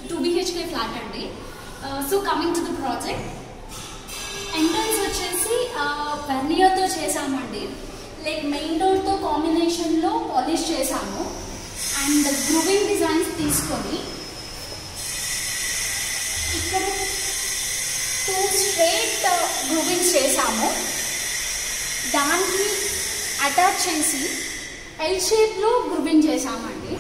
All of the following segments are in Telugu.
టూ బిహెచ్కే ఫ్లాట్ అండి so coming to the project entrance వచ్చేసి వెర్నియర్తో చేసామండి లైక్ మెయిన్ డోర్తో కాంబినేషన్లో పాలిష్ చేసాము అండ్ గ్రూవింగ్ డిజైన్స్ తీసుకొని ఇక్కడ టూ స్ట్రేట్ గ్రూవింగ్స్ చేసాము దానికి అటాచ్ చేసి ఎల్ షేప్లో గ్రూవింగ్ చేసామండి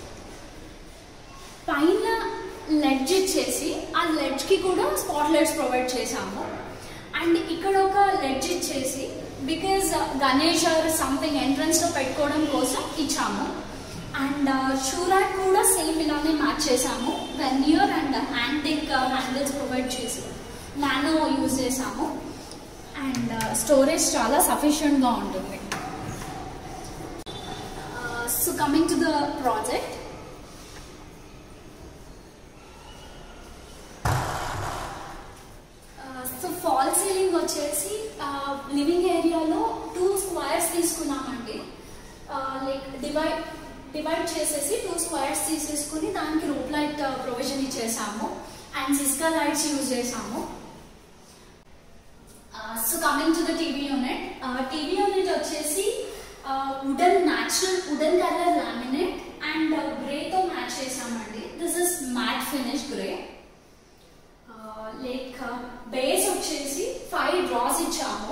పైన లెడ్జ్ ఇచ్చేసి ఆ లెడ్జ్కి కూడా స్పాట్ లైట్స్ ప్రొవైడ్ చేసాము అండ్ ఇక్కడ ఒక లెడ్జ్ ఇచ్చేసి బికాజ్ గణేష్ ఆర్ సంథింగ్ ఎంట్రన్స్లో పెట్టుకోవడం కోసం ఇచ్చాము అండ్ షూరాక్ కూడా సేమ్ ఇలానే మ్యాచ్ చేసాము వెన్యూర్ అండ్ హ్యాండిక్ హ్యాండిల్స్ ప్రొవైడ్ చేసి నానో యూజ్ చేసాము అండ్ స్టోరేజ్ చాలా సఫిషియెంట్గా ఉంటుంది so coming to the project so fall ceiling వచ్చేసి లివింగ్ ఏరియాలో టూ స్క్వేర్స్ తీసుకున్నామండి లైక్ డివైడ్ డివైడ్ చేసేసి టూ స్క్వేర్స్ తీసేసుకుని దానికి రూప్ లైట్ ప్రొవిజన్ ఇచ్చేసాము అండ్ సిస్కా లైట్స్ యూజ్ చేసాము so coming to the TV unit TV unit వచ్చేసి wooden natural wooden colour laminate and గ్రేతో మ్యాచ్ చేసామండి this is matte finish grey like base వచ్చేసి ఫైవ్ డ్రాస్ ఇచ్చాము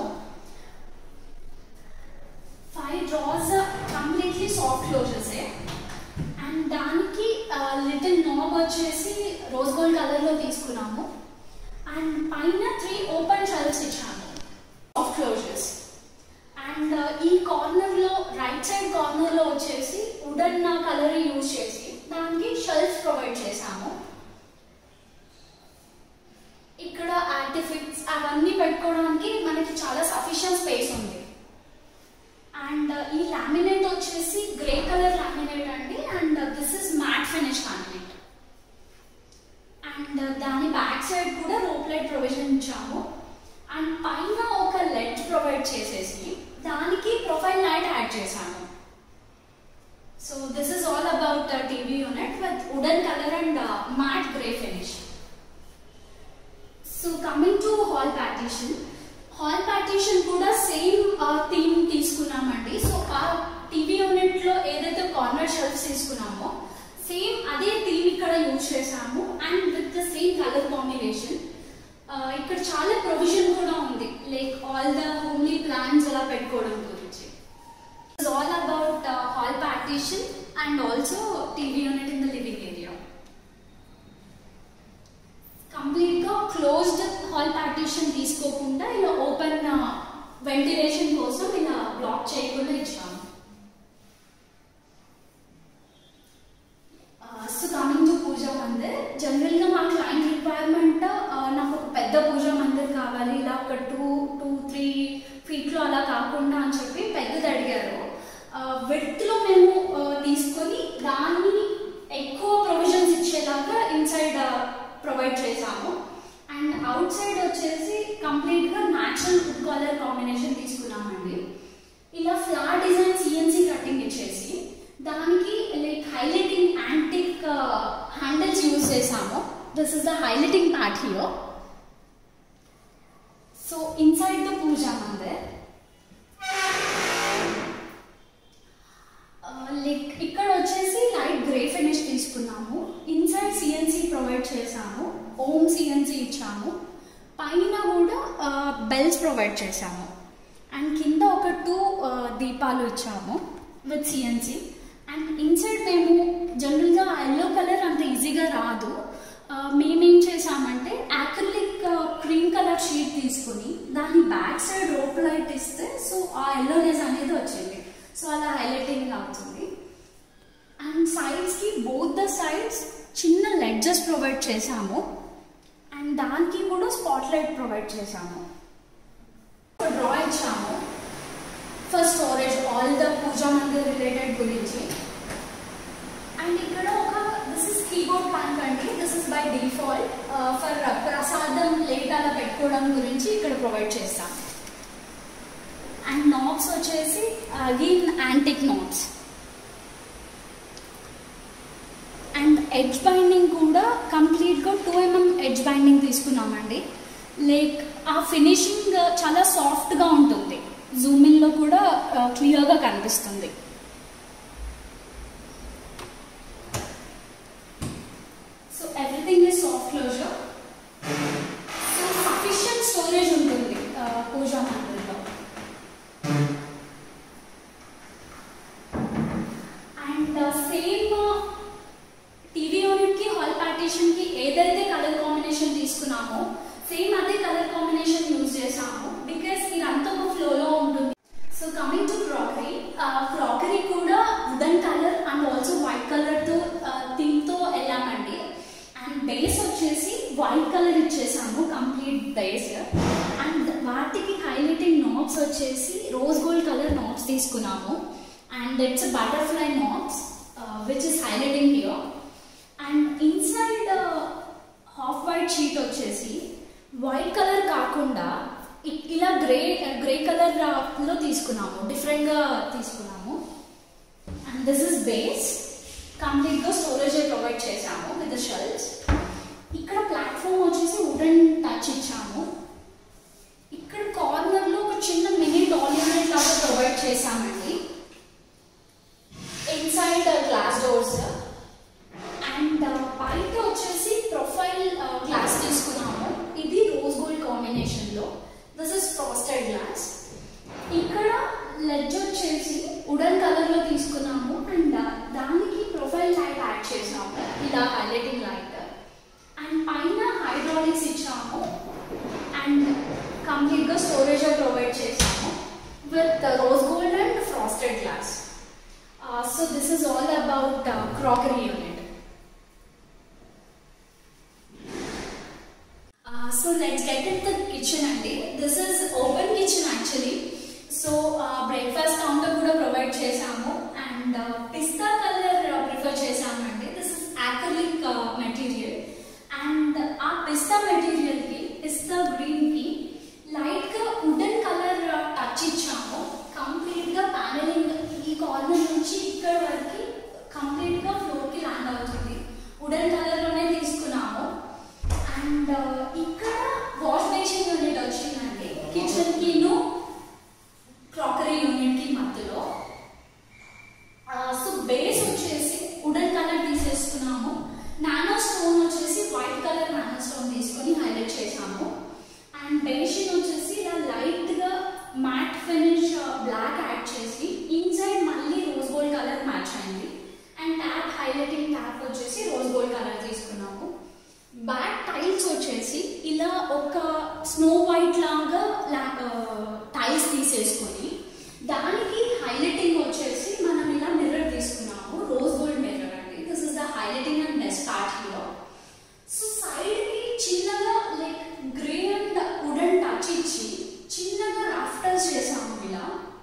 ఫైవ్ డ్రాస్ కంప్లీట్లీ సాఫ్ట్ క్లోజర్సే అండ్ దానికి లిటిల్ నాబ్ వచ్చేసి రోజ్ గోల్డ్ కలర్లో తీసుకున్నాము అండ్ పైన త్రీ ఓపెన్ షెల్ఫ్స్ ఇచ్చాము సాఫ్ట్ క్లోజర్స్ అండ్ ఈ కార్నర్లో రైట్ సైడ్ కార్నర్లో వచ్చేసి వుడెన్ కలర్ యూజ్ చేసి దానికి షెల్ఫ్ ప్రొవైడ్ చేసాము ఇక్కడ ఆర్టిఫిక్స్ అవన్నీ పెట్టుకోవడానికి మనకి చాలా సఫిషియంట్ స్పేస్ ఉంది అండ్ ఈ లామినేట్ వచ్చేసి గ్రే కలర్ లామినేట్ అండి and this is matte finish laminate and దాని బ్యాక్ సైడ్ కూడా రోప్ లైట్ ప్రొవిజన్ ఇచ్చాము అండ్ పైన ఒక లెడ్ ప్రొవైడ్ చేసేసి దానికి ప్రొఫైల్ లైట్ యాడ్ చేశాము so this is all about TV unit with wooden colour and matte grey finish so coming to hall partition hall partition కూడా సేమ్ థీమ్ తీసుకున్నామండి సో ఆ టీవీ యూనిట్ లో ఏదైతే కార్నర్ షెల్ఫ్స్ తీసుకున్నామో సేమ్ అదే థీమ్ ఇక్కడ యూజ్ చేసాము and with the same colour combination ఇక్కడ చాలా ప్రొవిజన్ కూడా ఉంది like all the homely plans అలా పెట్టుకోవడం గురించి it's all about hall partition and also TV unit in the living area complete గా క్లోజ్డ్ హాల్ పార్టీషన్ తీసుకోకుండా ఇలా ఓపెన్ వెంటిలేషన్ కోసం ఇలా బ్లాక్ చేయకుండా ఇచ్చాము so coming to puja mandir general గా మా క్లయింట్ రిక్వైర్మెంట్ నాకు ఒక పెద్ద పూజా మందిర్ కావాలి ఇలా ఒక టూ టూ త్రీ ఫీట్ లో అలా కాకుండా అని చెప్పి పెద్దది అడిగారు విత్ లో మేము తీసుకొని దాన్ని ఎక్కువ ప్రొవిజన్స్ ఇచ్చేలాగా ఇన్సైడ్ ప్రొవైడ్ చేసాము అండ్ అవుట్ సైడ్ వచ్చేసి కంప్లీట్ గా న్యాచురల్ వుడ్ కలర్ కాంబినేషన్ తీసుకున్నామండి ఇలా ఫ్లాట్ డిజైన్ సిఎన్సి కటింగ్ ఇచ్చేసి దానికి like highlighting antique handles use చేసాము this is the highlighting part here so inside the puja mandir like ఇక్కడ వచ్చేసి లైట్ గ్రే ఫినిష్ తీసుకున్నాము ఇన్సైడ్ సిఎన్సి ప్రొవైడ్ చేసాము ఓమ్ సిఎన్సి ఇచ్చాము పైన కూడా బెల్స్ ప్రొవైడ్ చేసాము అండ్ కింద ఒక టూ దీపాలు ఇచ్చాము విత్ సిఎన్సి అండ్ ఇన్సైడ్ మేము జనరల్గా ఎల్లో కలర్ అంత ఈజీగా రాదు మేమేం చేసామంటే యాక్రిలిక్ క్రీమ్ కలర్ షీట్ తీసుకుని దాని బ్యాక్ సైడ్ రోప్ లైట్ ఇస్తే సో ఆ ఎల్లోనెస్ అనేది వచ్చింది సో అలా హైలైటింగ్ అవుతుంది అండ్ సైడ్స్కి బోత్ ద సైడ్స్ చిన్న లెడ్జెస్ ప్రొవైడ్ చేసాము అండ్ దానికి కూడా స్పాట్ లైట్ ప్రొవైడ్ చేసాము డ్రా ఇచ్చాము for storage all the puja mandir related గురించి అండ్ ఇక్కడ ఒక దిస్ ఇస్ కీబోర్డ్ ప్యాంక్ అండి this is by default for ప్రసాదం లేట్ అలా పెట్టుకోవడం గురించి ఇక్కడ ప్రొవైడ్ చేస్తాం అండ్ నాబ్స్ వచ్చేసి again antique knobs and edge binding కూడా కంప్లీట్గా టూ ఎంఎం ఎడ్జ్ బైండింగ్ తీసుకున్నామండి లైక్ ఆ ఫినిషింగ్ చాలా సాఫ్ట్గా ఉంటుంది జూమిన్లో కూడా క్లియర్గా కనిపిస్తుంది so everything is soft closer so sufficient storage ఉంటుంది పూజా హ్యాండిల్లో అండ్ సేమ్ టీవీ యూనిట్కి హాల్ పార్టీషన్కి ఏదైతే కలర్ కాంబినేషన్ తీసుకున్నామో సేమ్ అదే కలర్ కాంబినేషన్ యూజ్ చేసాము బికాస్ ఇదంతా ఒక ఫ్లోలో ఉంటుంది so coming to crockery crockery కూడా wooden colour and also white కలర్తో థీమ్తో వెళ్ళామండి అండ్ బేస్ వచ్చేసి వైట్ కలర్ ఇచ్చేసాము కంప్లీట్ బేస్ అండ్ వాటికి హైలైటింగ్ నాబ్స్ వచ్చేసి రోజ్ గోల్డ్ కలర్ నాబ్స్ తీసుకున్నాము and it's butterfly knobs which is highlighting here and inside half white sheet వచ్చేసి వైట్ కలర్ కాకుండా ఇ- ఇలా గ్రే గ్రే కలర్ లో తీసుకున్నాము డిఫరెంట్గా తీసుకున్నాము అండ్ దిస్ ఇస్ బేస్ కంప్లీట్గా స్టోరేజ్ ప్రొవైడ్ చేసాము విత్ షెల్స్ ఇక్కడ ప్లాట్ఫామ్ వచ్చేసి వుడెన్ టచ్ ఇచ్చాము ఇక్కడ కార్నర్ లో ఒక చిన్న మినీ డాల్ యూనిట్ లాగా ప్రొవైడ్ చేసామండి ఇన్సైడ్ గ్లాస్ డోర్స్ అండ్ బయట వచ్చేసి ప్రొఫైల్ గ్లాస్ తీసుకున్నాము ఇది రోజ్ గోల్డ్ కాంబినేషన్ లో దిస్ ఇస్ ఫ్రాస్టెడ్ గ్లాస్ ఇక్కడ లెడ్జ్ వచ్చేసి వుడన్ కలర్ లో తీసుకున్నాము అండ్ దానికి ప్రొఫైల్ లైట్ యాడ్ చేసాము ఇలా హైలైటింగ్ లైట్ అండ్ పైన హైడ్రాలిక్స్ ఇచ్చాము అండ్ కంప్లీట్ గా స్టోరేజ్ ప్రొవైడ్ చేసాము with rose gold and frosted glass so this is all about crockery unit so let's get it the kitchen అండి this is open kitchen actually so breakfast counter కూడా ప్రొవైడ్ చేసాము అండ్ పిస్తా కలర్ ప్రిఫర్ చేసామండి this is acrylic material and ఆ పిస్తా మెటీరియల్ కి పిస్తా గ్రీన్ కి లైట్ గా వుడెన్ కలర్ టచ్ ఇచ్చాము కంప్లీట్ గా ప్యానలింగ్ ఈ కార్నర్ నుంచి ఇక్కడ వరకు కంప్లీట్ గా ఫ్లోర్ కి ల్యాండ్ అవుతుంది వుడెన్ కలర్ లోనే తీసుకున్నాము అండ్ ఇక్కడ వాష్ బేసిన్ యూనిట్ వచ్చిందండి కిచెన్ కిను క్రాకరీ యూనిట్ కి మధ్యలో సో బేస్ వచ్చేసి వుడెన్ కలర్ తీసేసుకున్నాము నానో స్టోన్ వచ్చేసి వైట్ కలర్ నానో స్టోన్ తీసుకొని హైలైట్ చేసాము అండ్ బేసిన్ వచ్చేసి ఇలా లైట్ గా మ్యాట్ ఫినిష్ బ్లాక్ యాడ్ చేసి ఇన్సైడ్ మళ్ళీ రోజ్ గోల్డ్ కలర్ మ్యాచ్ అయింది అండ్ ట్యాప్ హైలైటింగ్ ట్యాప్ వచ్చేసి రోజ్ గోల్డ్ కలర్ తీసుకున్నాము బ్యాక్ టైల్స్ వచ్చేసి ఇలా ఒక స్నో వైట్ లాగా టైల్స్ తీసేసుకొని దానికి హైలైటింగ్ వచ్చేసి మనం ఇలా మిర్రర్ తీసుకున్నాము రోజ్ గోల్డ్ మిర్రర్ అండి this is the highlighting and best part here so side కి చిన్నగా like grey and wooden touch ఇచ్చి చిన్నగా రాఫ్టర్స్ చేసాము ఇలా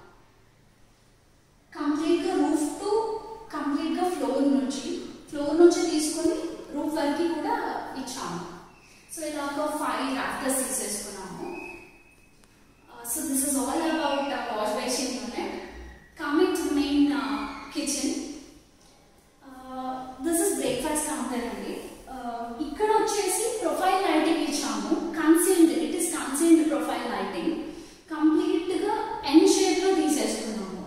కంప్లీట్ గా రూఫ్ టు కంప్లీట్ గా ఫ్లోర్ నుంచి ఫ్లోర్ నుంచి తీసుకొని రూఫ్ వరకు కూడా ఇచ్చాము సో ఇలా ఒక ఫైవ్ రాఫ్టర్స్ తీసేసుకున్నాము so this is all about wash basin unit coming to main kitchen this is breakfast counter అండి Uh, ఇక్కడ వచ్చేసి ప్రొఫైల్ లైటింగ్ ఇచ్చాము concealed it is concealed profile lighting complete గా ఎన్ షేప్ లో తీసేసుకున్నాము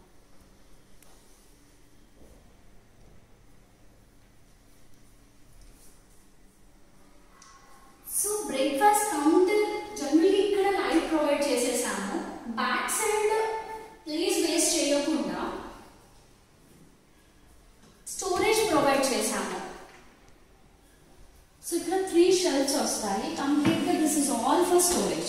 సో బ్రేక్ఫాస్ట్ కౌంటర్ జనరల్లీ ఇక్కడ లైట్ ప్రొవైడ్ చేసేసాము బ్యాక్ సైడ్ ప్లేస్ వేస్ట్ చేయకుండా స్టోరేజ్ ప్రొవైడ్ చేశాము సో ఇక్కడ త్రీ షెల్ఫ్స్ వస్తాయి కంప్లీట్గా this is all for storage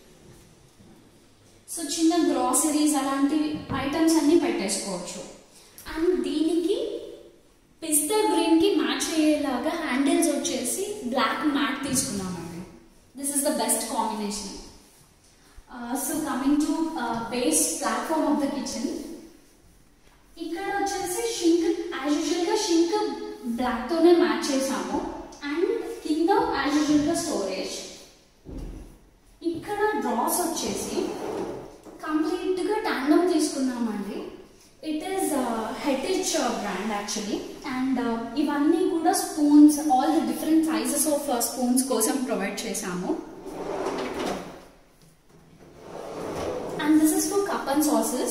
so చిన్న గ్రాసరీస్ అలాంటి ఐటమ్స్ అన్ని పెట్టేసుకోవచ్చు అండ్ దీనికి పిస్తా గ్రీన్ కి మ్యాచ్ అయ్యేలాగా హ్యాండిల్స్ వచ్చేసి బ్లాక్ మ్యాట్ తీసుకున్నామండి this is the best combination so coming to base platform of the kitchen ఇక్కడ వచ్చేసి షింక్ యాజ్ యూజువల్ గా షింక్ బ్లాక్ తోనే మ్యాచ్ చేసాము అండ్ కింద యాజ్ యూజువల్ గా స్టోరేజ్ ఇక్కడ డ్రాస్ వచ్చేసి కంప్లీట్ గా టాండమ్ తీసుకున్నామండి it is Hettich brand actually and ఇవన్నీ కూడా spoons all the different choices of spoons కోసం ప్రొవైడ్ చేశాము and this is for cup and సాసెస్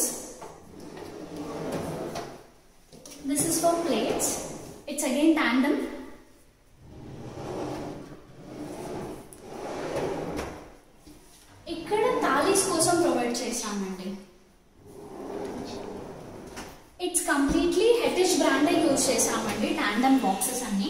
this is for plates it's again tandem ఇక్కడ థాలీస్ కోసం ప్రొవైడ్ చేశామండి it's completely Hettich brand use చేసామండి టాండమ్ బాక్సెస్ అన్ని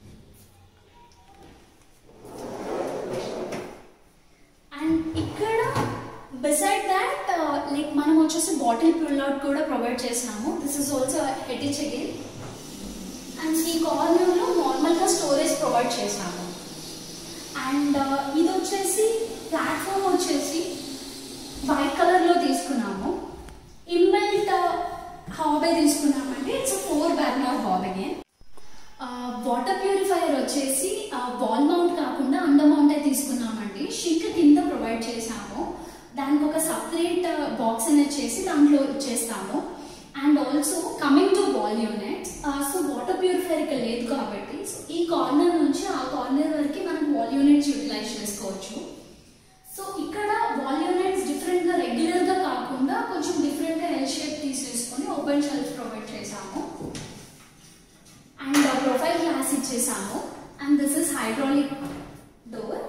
అండ్ ఇక్కడ బిసైడ్ దాట్ లైక్ మనం వచ్చేసి బాటిల్ పుల్ అవుట్ కూడా ప్రొవైడ్ చేసాము this is also Hettich again and ఈ కార్నర్లో నార్మల్గా స్టోరేజ్ ప్రొవైడ్ చేసాము అండ్ ఇది వచ్చేసి ప్లాట్ఫామ్ వచ్చేసి వైట్ కలర్లో తీసుకున్నాము ఇన్బిల్ట్ హాబే తీసుకున్నామండి ఇట్స్ ఫోర్ బర్నర్ హాబే వాటర్ ప్యూరిఫైయర్ వచ్చేసి వాల్ మౌంట్ కాకుండా అండర్ మౌంటే తీసుకున్నామండి షింక్ కింద ప్రొవైడ్ చేసాము దానికి ఒక సపరేట్ బాక్స్ అనేది చేసి దాంట్లో ఇచ్చేస్తాము and also coming to wall units so water purifier ఇక్కడ లేదు కాబట్టి సో ఈ కార్నర్ నుంచి ఆ కార్నర్ వరకు మనం వాల్ యూనిట్స్ యూటిలైజ్ చేసుకోవచ్చు సో ఇక్కడ వాల్ యూనిట్స్ డిఫరెంట్ గా రెగ్యులర్ గా కాకుండా కొంచెం డిఫరెంట్ గా ఎల్ షేప్ తీసేసుకొని ఓపెన్ షెల్ఫ్ ప్రొవైడ్ చేసాము అండ్ ప్రొఫైల్ గ్లాస్ ఇచ్చేసాము and this is hydraulic door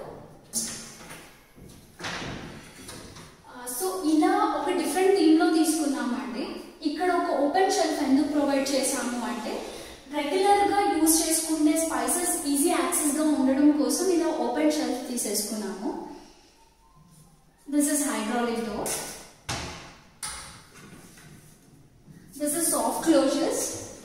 so ఇలా ఒక డిఫరెంట్ థీమ్ లో తీసుకున్నామండి ఇక్కడ ఒక ఓపెన్ షెల్ఫ్ ఎందుకు ప్రొవైడ్ చేసాము అంటే రెగ్యులర్ గా యూజ్ చేసుకునే స్పైసెస్ ఈజీ యాక్సెస్ గా ఉండడం కోసం ఇలా ఓపెన్ షెల్ఫ్ తీసేసుకున్నాము This is hydraulic door. This is soft closures.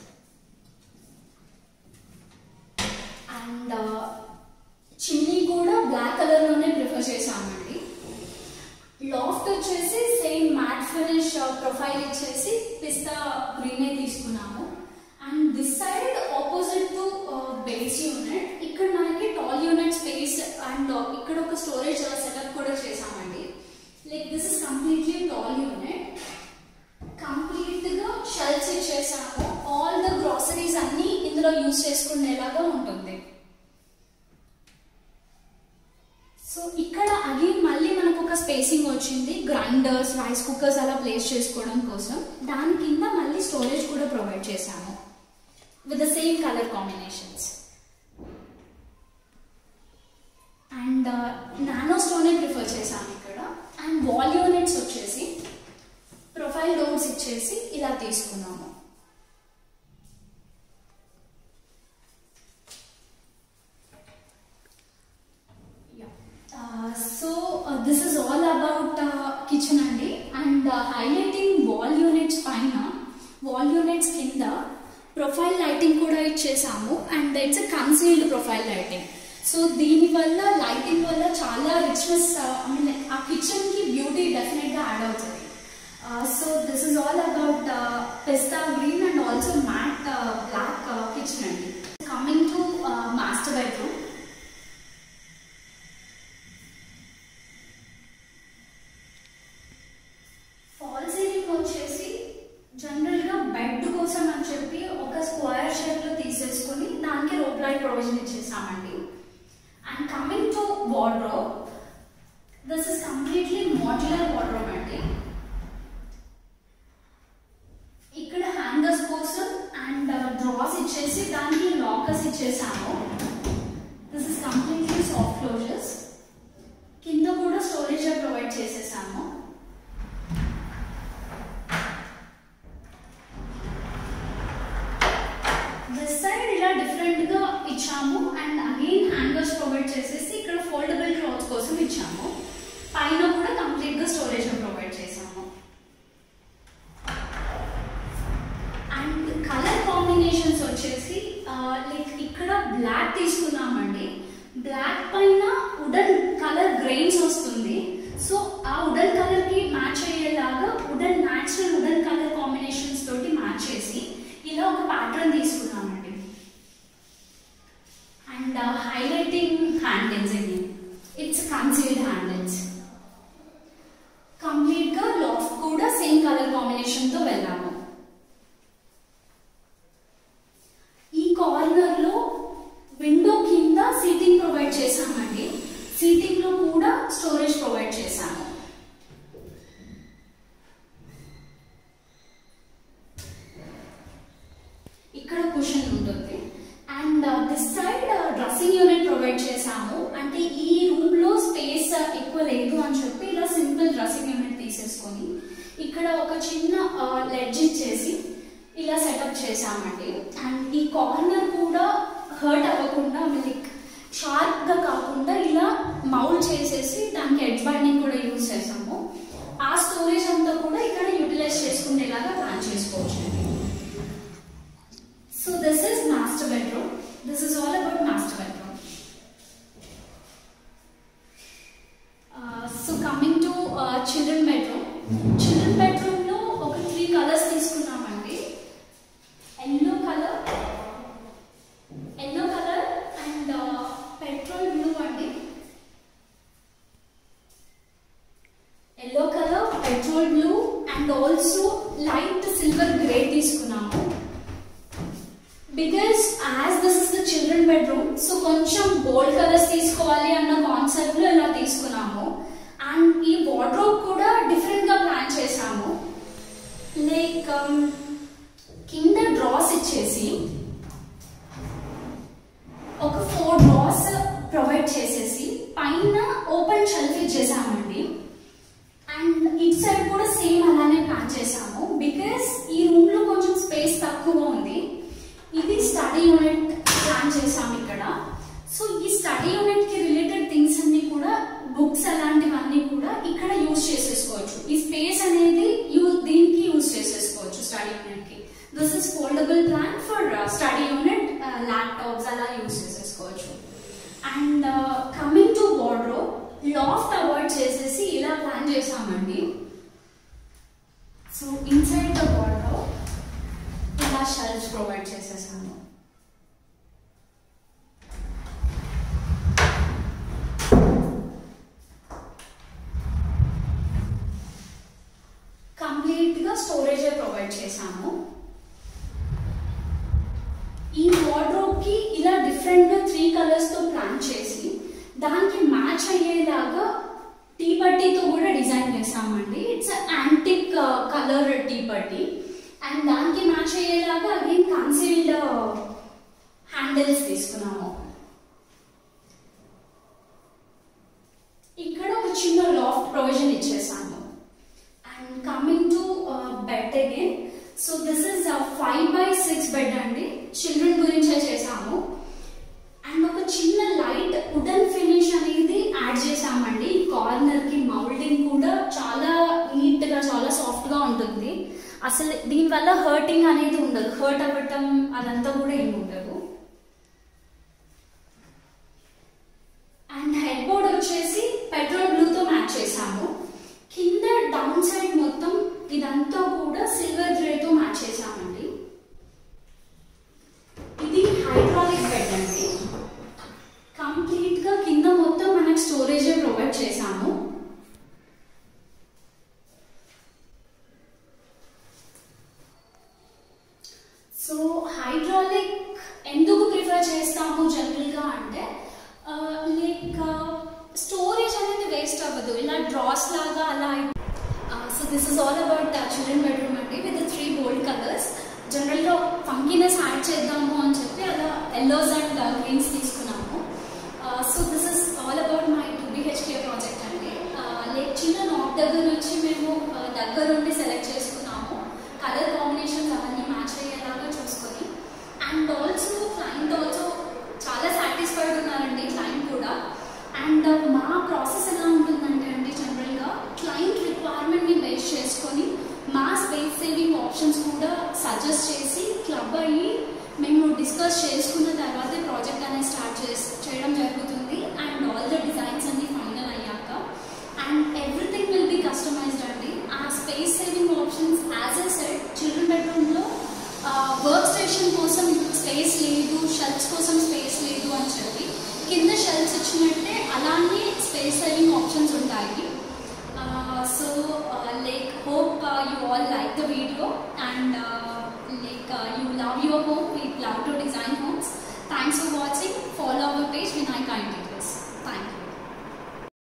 And chimney కూడా బ్లాక్ కలర్ లోనే ప్రిఫర్ చేసామండి లాఫ్ట్ వచ్చేసి సేమ్ మ్యాట్ ఫినిష్ ప్రొఫైల్ ఇచ్చేసి పిస్తా గ్రీనే తీసుకున్నాము and this side opposite to base unit ఇక్కడ మనకి టాల్ యూనిట్ స్పేస్ అండ్ ఇక్కడ ఒక స్టోరేజ్ సెటప్ కూడా చేసామండి like this is completely tall unit complete గా షెల్ఫ్స్ ఇచ్చేసాము ఆల్ ద గ్రాసరీస్ అన్ని ఇందులో యూజ్ చేసుకునేలాగా ఉంటుంది సో ఇక్కడ అగైన్ మళ్ళీ మనకు ఒక స్పేసింగ్ వచ్చింది గ్రైండర్స్ రైస్ కుక్కర్స్ అలా ప్లేస్ చేసుకోవడం కోసం దాని కింద మళ్ళీ స్టోరేజ్ కూడా ప్రొవైడ్ చేశాము with the same colour combinations and nano స్టోనే ప్రిఫర్ చేశాను ఇక్కడ అండ్ వాల్ యూనిట్స్ వచ్చేసి ప్రొఫైల్ డోర్స్ ఇచ్చేసి ఇలా తీసుకున్నాము so this is all about kitchen అండి అండ్ హైలైటింగ్ వాల్ యూనిట్స్ పైన వాల్ యూనిట్స్ కింద ప్రొఫైల్ లైటింగ్ కూడా ఇచ్చేసాము and it's concealed profile lighting so దీనివల్ల లైటింగ్ వల్ల చాలా రిచ్నెస్ ఐ మీన్ ఆ కిచెన్ కి బ్యూటీ డెఫినెట్ గా యాడ్ అవుతుంది so this is all about pista green and also matte black kitchen అండి coming to master bedroom false ceiling వచ్చేసి జనరల్ గా బెడ్ కోసం అని చెప్పి ఒక స్క్వేర్ షేప్ లో తీసేసుకొని దానికి రోప్ లైట్ ప్రొవిజన్ ఇచ్చేసామండి and coming to wardrobe this is completely modular wardrobe అండి ఇక్కడ హ్యాంగర్స్ కోసం అండ్ డ్రాస్ ఇచ్చేసి దానికి లాకర్స్ ఇచ్చేసాము this is completely soft closures కింద కూడా స్టోరేజ్ ప్రొవైడ్ చేసేసాము దిస్ సైడ్ ఇలా డిఫరెంట్ గా ఇచ్చాము అండ్ అగైన్ హ్యాంగర్స్ ప్రొవైడ్ చేసేసి ఇక్కడ ఫోల్డబుల్ క్లాత్ కోసం ఇచ్చాము పైన కూడా కంప్లీట్ గా స్టోరేజ్ ప్రొవైడ్ చేసాము అండ్ కలర్ కాంబినేషన్స్ వచ్చేసి లైక్ ఇక్కడ బ్లాక్ తీసుకున్నామండి బ్లాక్ పైన వుడెన్ కలర్ గ్రెయిన్స్ వస్తుంది సో ఆ వుడెన్ కలర్ కి మ్యాచ్ అయ్యేలాగా wooden natural wooden colour combinations తోటి మ్యాచ్ చేసి ఇలా ఒక ప్యాటర్న్ తీసుకున్నామండి అండ్ హైలైటింగ్ హ్యాండిల్స్ ఇది ఇట్స్ కన్సీల్డ్ హ్యాండిల్స్ కంప్లీట్ గా లాఫ్ట్ కూడా సేమ్ కలర్ కాంబినేషన్ తో వెళ్ళాము ఈ కార్నర్ లో విండో కింద సిట్టింగ్ చేసామండి సీటింగ్ లో కూడా స్టోరేజ్ ప్రొవైడ్ చేశాము ఇక్కడ క్వశ్చన్ ఉంటుంది and this side dressing unit provide చేసాము అంటే ఈ రూమ్ లో స్పేస్ ఎక్కువ లేదు అని చెప్పి ఇలా సింపుల్ డ్రెస్సింగ్ యూనిట్ తీసేసుకొని ఇక్కడ ఒక చిన్న లెడ్జ్ ఇచ్చేసి ఇలా సెటప్ చేసామండి అండ్ ఈ కార్నర్ కూడా హర్ట్ అవ్వకుండా లైక్ షార్ప్ గా కాకుండా ఇలా మౌల్డ్ చేసేసి దానికి ఎడ్జ్ బైండింగ్ కూడా యూజ్ చేసాము ఆ స్టోరేజ్ అంతా కూడా ఇక్కడ యూటిలైజ్ చేసుకునేలాగా ప్లాన్ చేసుకోవచ్చు అండి So this is master bedroom. This is all about master bedroom. Uh, so coming to uh, children bedroom. Children bedroom లో ఒక త్రీ కలర్స్ తీసుకున్నామండి yellow colour yellow colour and petrol blue అండి yellow colour petrol blue and also light silver grey తీసుకున్నాము because as this is the children bedroom so కొంచెం బోల్డ్ కలర్స్ తీసుకోవాలి అన్న కాన్సెప్ట్ లో ఇలా తీసుకున్నాము అండ్ ఈ వార్డ్రోబ్ కూడా డిఫరెంట్ గా ప్లాన్ చేసాము లైక్ కింద డ్రాస్ ఇచ్చేసి ఒక ఫోర్ డ్రాస్ ప్రొవైడ్ చేసేసి పైన ఓపెన్ షెల్ఫ్ ఇచ్చేసామండి అండ్ ఇట్ సైడ్ కూడా సేమ్ అలానే ప్లాన్ చేసాము బికాస్ ఈ రూమ్ లో కొంచెం స్పేస్ తక్కువ ఉంది ఇది స్టడీ యూనిట్ ప్లాన్ చేసాము ఇక్కడ సో ఈ స్టడీ యూనిట్ కి రిలేటెడ్ థింగ్స్ అన్ని కూడా బుక్స్ అలాంటివన్నీ కూడా ఇక్కడ యూజ్ చేసేసుకోవచ్చు ఈ స్పేస్ అనేది యూ దీనికి యూజ్ చేసేసుకోవచ్చు స్టడీ యూనిట్ కి this is foldable plan for study unit laptops అలా యూజ్ చేసేసుకోవచ్చు and coming to wardrobe loft avoid చేసేసి ఇలా ప్లాన్ చేసామండి సో ఇన్సైడ్ ద వార్డ్రో ఇలా షెల్ఫ్స్ ప్రొవైడ్ చేసేసాము కంప్లీట్ గా స్టోరేజ్ ప్రొవైడ్ చేసాము ఈ వార్డ్రోబ్ కి ఇలా డిఫరెంట్ గా త్రీ కలర్స్ తో ప్లాన్ చేసి దానికి మ్యాచ్ అయ్యేలాగా టీ పట్టీతో కూడా డిజైన్ చేసామండి ఇట్స్ యాంటిక్ కలర్ టీ పట్టీ అండ్ దానికి మ్యాచ్ అయ్యేలాగా అగైన్ కన్సీల్డ్ హ్యాండిల్స్ తీసుకున్నాము ఇక్కడ ఒక చిన్న లాఫ్ట్ ప్రొవిజన్ ఇచ్చేసాము and coming to bed again so this is five by six bed అండి చిల్డ్రన్ గురించే చేసాము అండ్ ఒక చిన్న లైట్ వుడెన్ ఫినిష్ అనేది యాడ్ చేసామండి కార్నర్ కి మౌల్డింగ్ కూడా చాలా నీట్ గా చాలా సాఫ్ట్ గా ఉంటుంది అసలు దీనివల్ల హర్టింగ్ అనేది ఉండదు హర్ట్ అవ్వటం అదంతా కూడా ఏమి ఉండదు అండ్ హెడ్ బోర్డ్ వచ్చేసి పెట్రోల్ బ్లూతో మ్యాచ్ చేసాము కింద డౌన్ సైడ్ మొత్తం ఇదంతా కూడా సిల్వర్ గ్రేతో మ్యాచ్ చేసామండి ఇది హైడ్రాలిక్ బెడ్ అండి కంప్లీట్ గా కింద మొత్తం మనకి స్టోరేజ్ ప్రొవైడ్ చేసాము సో హైడ్రాలిక్ ఎందుకు ప్రిఫర్ చేస్తాము జనరల్ గా అంటే లైక్ స్టోరేజ్ అనేది వేస్ట్ అవ్వదు ఇలా డ్రాస్ లాగా అలా so this is all about children bedroom అండి విత్ త్రీ బోల్డ్ కలర్స్ జనరల్గా ఫంకీనెస్ యాడ్ చేద్దాము అని చెప్పి అలా ఎల్లోస్ అండ్ గ్రీన్స్ తీసుకున్నాము so this is all about my two BHK project అండి లైక్ చిన్న నాట్ దగ్గర నుంచి మేము దగ్గరుండి సెలెక్ట్ చేసుకున్నాము కలర్ కాంబినేషన్స్ అవన్నీ మ్యాచ్ అయ్యేలాగా చూసుకొని అండ్ ఆల్సో క్లయింట్ ఆల్సో చాలా సాటిస్ఫైడ్ ఉన్నారండి క్లయింట్ కూడా అండ్ మా ప్రాసెస్ ఎలా ఉంటుందంటే అండి జనరల్గా క్లయింట్ రిక్వైర్మెంట్ని బేస్ చేసుకొని మా స్పేస్ సేవింగ్ ఆప్షన్స్ కూడా సజెస్ట్ చేసి క్లబ్ అయ్యి మేము డిస్కస్ చేసుకున్న తర్వాతే ప్రాజెక్ట్ అనేది స్టార్ట్ చేసి చేయడం జరుగుతుంది అండ్ ఆల్ ద డిజైన్స్ అన్ని ఫైనల్ అయ్యాక and everything will be customised అండి ఆ space saving options as a set children బెడ్రూమ్లో వర్క్ స్టేషన్ కోసం స్పేస్ లేదు షెల్ఫ్స్ కోసం స్పేస్ లేదు అని చెప్పి కింద షెల్ఫ్స్ ఇచ్చినట్టే అలానే స్పేస్ సేవింగ్ ఆప్షన్స్ ఉంటాయి so like hope you all like the video and like you love your home we love to design homes thanks for watching follow our page Vinayak IT